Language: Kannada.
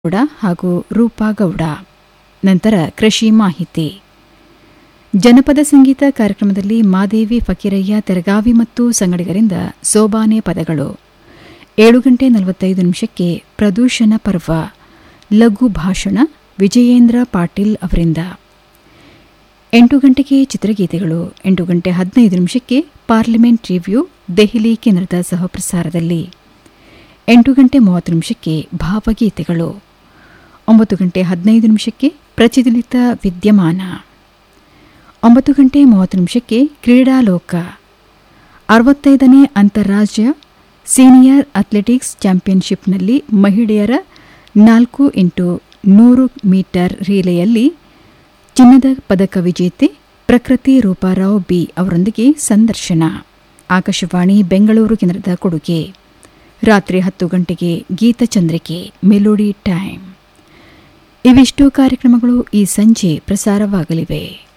ಗೌಡ ಹಾಗೂ ರೂಪಾ ಗೌಡ ನಂತರ ಕೃಷಿ ಮಾಹಿತಿ ಜನಪದ ಸಂಗೀತ ಕಾರ್ಯಕ್ರಮದಲ್ಲಿ ಮಾದೇವಿ ಫಕೀರಯ್ಯ ತೆರಗಾವಿ ಮತ್ತು ಸಂಗಡಿಗರಿಂದ ಸೋಬಾನೆ ಪದಗಳು ಏಳು ಗಂಟೆ ನಲವತ್ತೈದು ನಿಮಿಷಕ್ಕೆ ಪ್ರದೂಷಣ ಪರ್ವ ಲಘು ಭಾಷಣ ವಿಜಯೇಂದ್ರ ಪಾಟೀಲ್ ಅವರಿಂದ ಎಂಟು ಗಂಟೆಗೆ ಚಿತ್ರಗೀತೆಗಳು ಎಂಟು ಗಂಟೆ ಹದಿನೈದು ನಿಮಿಷಕ್ಕೆ ಪಾರ್ಲಿಮೆಂಟ್ ರಿವ್ಯೂ ದೆಹಲಿ ಕೇಂದ್ರದ ಸಹಪ್ರಸಾರದಲ್ಲಿ ಎಂಟು ಗಂಟೆ ಮೂವತ್ತು ನಿಮಿಷಕ್ಕೆ ಭಾವಗೀತೆಗಳು ಒಂಬತ್ತು ಗಂಟೆ ಹದಿನೈದು ನಿಮಿಷಕ್ಕೆ ಪ್ರಚಲಿತ ವಿದ್ಯಮಾನ ಒಂಬತ್ತು ಗಂಟೆ ಮೂವತ್ತು ನಿಮಿಷಕ್ಕೆ ಕ್ರೀಡಾಲೋಕ ಅರವತ್ತೈದನೇ ಅಂತಾರಾಜ್ಯ ಸೀನಿಯರ್ ಅಥ್ಲೆಟಿಕ್ಸ್ ಚಾಂಪಿಯನ್ಶಿಪ್ನಲ್ಲಿ ಮಹಿಳೆಯರ ನಾಲ್ಕು ಇಂಟು ನೂರು ಮೀಟರ್ ರೀಲೆಯಲ್ಲಿ ಚಿನ್ನದ ಪದಕ ವಿಜೇತೆ ಪ್ರಕೃತಿ ರೂಪಾರಾವ್ ಬಿ ಅವರೊಂದಿಗೆ ಸಂದರ್ಶನ ಆಕಾಶವಾಣಿ ಬೆಂಗಳೂರು ಕೇಂದ್ರದ ಕೊಡುಗೆ ರಾತ್ರಿ ಹತ್ತು ಗಂಟೆಗೆ ಗೀತಚಂದ್ರಿಕೆ ಮೆಲೋಡಿ ಟೈಮ್ ಇವಿಷ್ಟು ಕಾರ್ಯಕ್ರಮಗಳು ಈ ಸಂಜೆ ಪ್ರಸಾರವಾಗಲಿವೆ